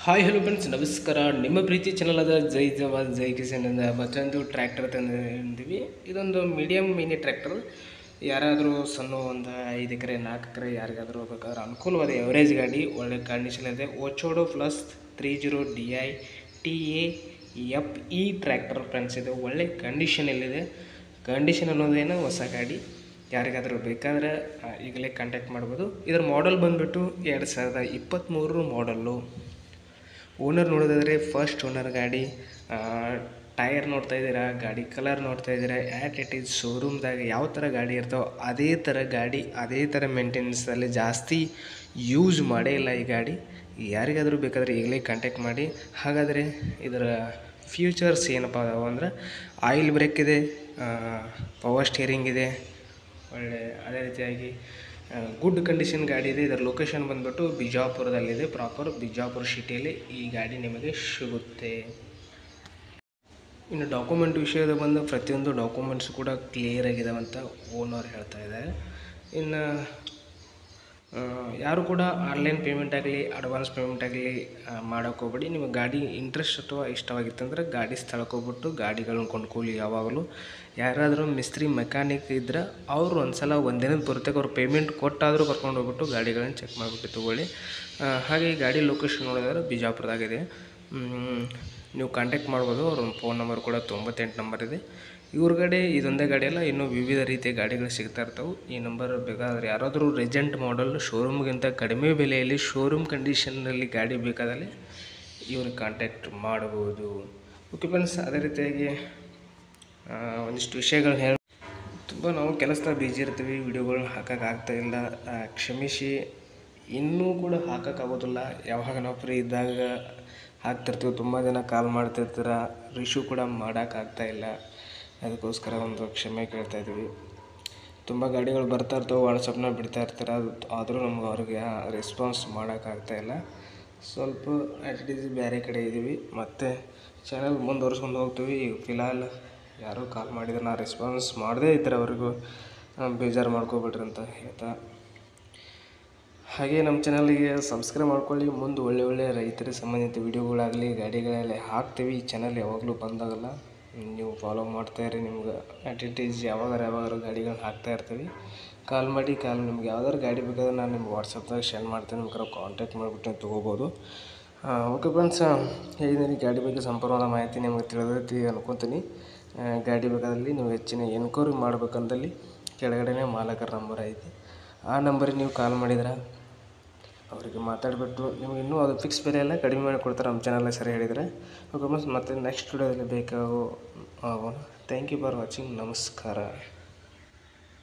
hi hello friends ನಮಸ್ಕಾರ ನಿಮ್ಮ ಪ್ರೀತಿ channel ಅದ ಜೈ ಜವಾನ್ ಜೈ ಕಿಸಾನ್ ಅಂತ ಮತ್ತೊಂದು ಟ್ರ್ಯಾಕ್ಟರ್ ತಂದಿದ್ದೀವಿ ಇದೊಂದು ಮೀಡಿಯಮ್ ಮಿನಿ ಟ್ರ್ಯಾಕ್ಟರ್ ಯಾರಾದರೂ ಸಣ್ಣ ಒಂದು ಐದು ಎಕರೆ ನಾಲ್ಕು ಎಕರೆ ಯಾರಿಗಾದರೂ ಬೇಕಾದ್ರೆ ಅನುಕೂಲವಾದ ಎವರೇಜ್ ಗಾಡಿ ಒಳ್ಳೆ ಕಂಡೀಷನ್ ಇದೆ ಓಚೋಡೋ plus three zero D I T A F E tractor friends ಇದು ಒಳ್ಳೆ ಕಂಡೀಷನಲ್ಲಿದೆ ಕಂಡೀಷನ್ ಅನ್ನೋದೇನು ಹೊಸ ಗಾಡಿ ಯಾರಿಗಾದರೂ ಬೇಕಾದ್ರೆ ಆ, ಈಗಲೇ ಕಾಂಟ್ಯಾಕ್ಟ್ ಮಾಡ್ಬೋದು ಇದರ ಮಾಡೆಲ್ ಬಂದುಬಿಟ್ಟು ಎರಡು ಸಾವಿರದ ಇಪ್ಪತ್ತ್ಮೂರರ ಮಾಡೆಲ್ಲು ಓನರ್ ನೋಡೋದಾದರೆ ಫಸ್ಟ್ ಓನರ್ ಗಾಡಿ ಟೈರ್ ನೋಡ್ತಾ ಇದ್ದೀರಾ ಗಾಡಿ ಕಲರ್ ನೋಡ್ತಾ ಇದ್ದೀರಾ ಆ್ಯಟ್ ಇಟ್ ಈಸ್ ಶೋರೂಮ್ದಾಗ ಯಾವ ಥರ ಗಾಡಿ ಇರ್ತಾವೆ ಅದೇ ಥರ ಗಾಡಿ ಅದೇ ಥರ ಮೇಂಟೆನೆನ್ಸಲ್ಲಿ ಜಾಸ್ತಿ ಯೂಸ್ ಮಾಡೇ ಇಲ್ಲ ಈ ಗಾಡಿ ಯಾರಿಗಾದರೂ ಬೇಕಾದರೆ ಈಗಲೇ ಕಾಂಟ್ಯಾಕ್ಟ್ ಮಾಡಿ ಹಾಗಾದರೆ ಇದರ ಫ್ಯೂಚರ್ಸ್ ಏನಪ್ಪ ಅದಾವೆ ಅಂದ್ರೆ ಆಯಿಲ್ ಬ್ರೇಕ್ ಇದೆ ಪವರ್ ಸ್ಟೇರಿಂಗ್ ಇದೆ ಒಳ್ಳೆ ಅದೇ ರೀತಿಯಾಗಿ ಗುಡ್ ಕಂಡೀಷನ್ ಗಾಡಿ ಇದೆ ಇದರ ಲೊಕೇಶನ್ ಬಂದ್ಬಿಟ್ಟು ಬಿಜಾಪುರದಲ್ಲಿದೆ ಪ್ರಾಪರ್ ಬಿಜಾಪುರ ಸಿಟಿಯಲ್ಲಿ ಈ ಗಾಡಿ ನಿಮಗೆ ಸಿಗುತ್ತೆ ಇನ್ನು ಡಾಕ್ಯುಮೆಂಟ್ ವಿಷಯದ ಬಂದು ಪ್ರತಿಯೊಂದು ಡಾಕ್ಯುಮೆಂಟ್ಸ್ ಕೂಡ ಕ್ಲಿಯರ್ ಆಗಿದಾವೆ ಅಂತ ಓನರ್ ಹೇಳ್ತಾ ಇದ್ದಾರೆ ಇನ್ನು ಆ, ಯಾರು ಕೂಡ ಆನ್ಲೈನ್ ಪೇಮೆಂಟ್ ಆಗಲಿ ಅಡ್ವಾನ್ಸ್ ಪೇಮೆಂಟ್ ಆಗಲಿ ಮಾಡೋಕೆ ಹೋಗ್ಬೇಡಿ ನಿಮಗೆ ಗಾಡಿ ಇಂಟ್ರೆಸ್ಟ್ ಅಥವಾ ಇಷ್ಟವಾಗಿತ್ತಂದ್ರೆ ಗಾಡಿ ಸ್ಥಳಕ್ಕೆ ಹೋಗ್ಬಿಟ್ಟು ಗಾಡಿಗಳನ್ನ ಕೊಂಡ್ಕೊಳ್ಳಿ ಯಾವಾಗಲೂ ಯಾರಾದರೂ ಮಿಸ್ತ್ರಿ ಮೆಕ್ಯಾನಿಕ್ ಇದ್ರೆ ಅವರು ಒಂದ್ಸಲ ಒಂದಿನದ ಪೂರ್ತಿಗೆ ಅವ್ರು ಪೇಮೆಂಟ್ ಕೊಟ್ಟಾದರೂ ಕರ್ಕೊಂಡು ಹೋಗ್ಬಿಟ್ಟು ಗಾಡಿಗಳನ್ನ ಚೆಕ್ ಮಾಡಿಬಿಟ್ಟು ತೊಗೊಳ್ಳಿ ಆ, ಹಾಗೆ ಈ ಗಾಡಿ ಲೊಕೇಶನ್ ನೋಡಿದ್ರೆ ಬಿಜಾಪುರದಾಗಿದೆ ಮ್, ನೀವು ಕಾಂಟ್ಯಾಕ್ಟ್ ಮಾಡ್ಬೋದು ಅವ್ರ ಫೋನ್ ನಂಬರ್ ಕೂಡ ತೊಂಬತ್ತೆಂಟು ನಂಬರ್ ಇದೆ ಇವ್ರ ಗಾಡಿ ಇದೊಂದೇ ಗಾಡಿ ಅಲ್ಲ ಇನ್ನೂ ವಿವಿಧ ರೀತಿಯ ಗಾಡಿಗಳು ಸಿಗ್ತಾ ಇರ್ತವೆ ಈ ನಂಬರ್ ಬೇಕಾದ್ರೆ ಯಾರಾದರೂ ರೆಜೆಂಟ್ ಮಾಡಲ್ ಶೋರೂಮ್ಗಿಂತ ಕಡಿಮೆ ಬೆಲೆಯಲ್ಲಿ ಶೋರೂಮ್ ಕಂಡೀಷನ್ನಲ್ಲಿ ಗಾಡಿ ಬೇಕಾದಲ್ಲಿ ಇವ್ರಿಗೆ ಕಾಂಟ್ಯಾಕ್ಟ್ ಮಾಡ್ಬೋದು ಓಕೆ ಫ್ರೆಂಡ್ಸ್ ಅದೇ ರೀತಿಯಾಗಿ ಆ, ಒಂದಿಷ್ಟು ವಿಷಯಗಳನ್ನ ಹೇಳಿ ತುಂಬ ನಾವು ಕೆಲಸದಾಗ ಬ್ಯುಸಿ ಇರ್ತೀವಿ ವಿಡಿಯೋಗಳನ್ನ ಹಾಕೋಕೆ ಆಗ್ತಾ ಇಲ್ಲ ಆ, ಕ್ಷಮಿಸಿ ಇನ್ನೂ ಕೂಡ ಹಾಕೋಕ್ಕಾಗೋದಿಲ್ಲ ಯಾವಾಗ ನಾವು ಫ್ರೀ ಇದ್ದಾಗ ಹಾಕ್ತಿರ್ತೀವಿ ತುಂಬ ಜನ ಕಾಲ್ ಮಾಡ್ತಿರ್ತೀರ ರಿಶ್ಯೂ ಕೂಡ ಮಾಡೋಕ್ಕಾಗ್ತಾ ಇಲ್ಲ ಅದಕ್ಕೋಸ್ಕರ ಒಂದು ಕ್ಷಮೆ ಕೇಳ್ತಾ ಇದ್ದೀವಿ ತುಂಬ ಗಾಡಿಗಳು ಬರ್ತಾ ಇರ್ತವೆ ವಾಟ್ಸಪ್ನಾಗ ಬಿಡ್ತಾ ಇರ್ತಾರೆ ಅದು ಆದರೂ ನಮ್ಗೆ ಅವ್ರಿಗೆ ರೆಸ್ಪಾನ್ಸ್ ಮಾಡೋಕ್ಕಾಗ್ತಾ ಇಲ್ಲ ಸ್ವಲ್ಪ ಆ್ಯಕ್ಟಿವಿಟೀಸ್ ಬೇರೆ ಕಡೆ ಇದ್ದೀವಿ ಮತ್ತು ಚಾನಲ್ ಮುಂದುವರ್ಸ್ಕೊಂಡು ಹೋಗ್ತೀವಿ ಈಗ ಫಿಲಹಾಲ್ ಯಾರೋ ಕಾಲ್ ಮಾಡಿದ್ರೆ ನಾ ರೆಸ್ಪಾನ್ಸ್ ಮಾಡದೇ ಇದ್ದರೆ ಅವ್ರಿಗೂ ಆ, ಬೇಜಾರು ಮಾಡ್ಕೊಬೇಡ್ರಿ ಅಂತ ಹೇಳ್ತಾ ಹಾಗೆ ನಮ್ಮ ಚಾನಲ್ಗೆ ಸಬ್ಸ್ಕ್ರೈಬ್ ಮಾಡ್ಕೊಳ್ಳಿ ಮುಂದೆ ಒಳ್ಳೆ ಒಳ್ಳೆ ರೈತರ ಸಂಬಂಧಿತ ವಿಡಿಯೋಗಳಾಗಲಿ ಗಾಡಿಗಳೆಲ್ಲ ಹಾಕ್ತೀವಿ ಈ ಚಾನಲ್ ಯಾವಾಗಲೂ ಬಂದಾಗಲ್ಲ ನೀವು ಫಾಲೋ ಮಾಡ್ತಾ ಇರಿ ನಿಮ್ಗೆ ಅಡ್ವರ್ಟೈಸ್ ಯಾವಾಗಾರ ಯಾವಾಗಾರ ಗಾಡಿಗಳನ್ನ ಹಾಕ್ತಾ ಇರ್ತೀವಿ ಕಾಲ್ ಮಾಡಿ ಕಾಲ್ ನಿಮ್ಗೆ ಯಾವ್ದಾರು ಗಾಡಿ ಬೇಕಾದ್ರೆ ನಾನು ನಿಮ್ಗೆ ವಾಟ್ಸಪ್ದಾಗ ಸೆಂಡ್ ಮಾಡ್ತೀನಿ ನಿಮ್ಗೆ ಕಾಂಟ್ಯಾಕ್ಟ್ ಮಾಡಿಬಿಟ್ಟು ತೊಗೋಬೋದು ಓಕೆ ಫ್ರೆಂಡ್ಸ್ ಹೇಳಿದ್ದೀನಿ ಗಾಡಿ ಬಗ್ಗೆ ಸಂಪೂರ್ಣವಾದ ಮಾಹಿತಿ ನಿಮಗೆ ತಿಳಿದೈತಿ ಅನ್ಕೊತೀನಿ ಆ, ಗಾಡಿ ಬೇಕಾದಲ್ಲಿ ನೀವು ಹೆಚ್ಚಿನ ಎನ್ಕ್ವೈರಿ ಮಾಡ್ಬೇಕಂದಲ್ಲಿ ಕೆಳಗಡೆನೇ ಮಾಲಕರ ನಂಬರ್ ಐತಿ ಆ ನಂಬರಿಗೆ ನೀವು ಕಾಲ್ ಮಾಡಿದ್ರೆ ಅವರಿಗೆ ಮಾತಾಡಿಬಿಟ್ಟು ನಿಮ್ಗೆ ಇನ್ನೂ ಅದು ಫಿಕ್ಸ್ ಬೆಲೆ ಎಲ್ಲ ಕಡಿಮೆ ಮಾಡಿ ಕೊಡ್ತಾರೆ ನಮ್ಮ ಚಾನಲ್ ಸರಿ ಹೇಳಿದರೆ ಓಕೆ ಮತ್ತೆ ನೆಕ್ಸ್ಟ್ ವಿಡಿಯೋದಲ್ಲಿ ಬೇಕಾಗೋ ಆಗೋಣ ಥ್ಯಾಂಕ್ ಯು ಫಾರ್ ವಾಚಿಂಗ್ ನಮಸ್ಕಾರ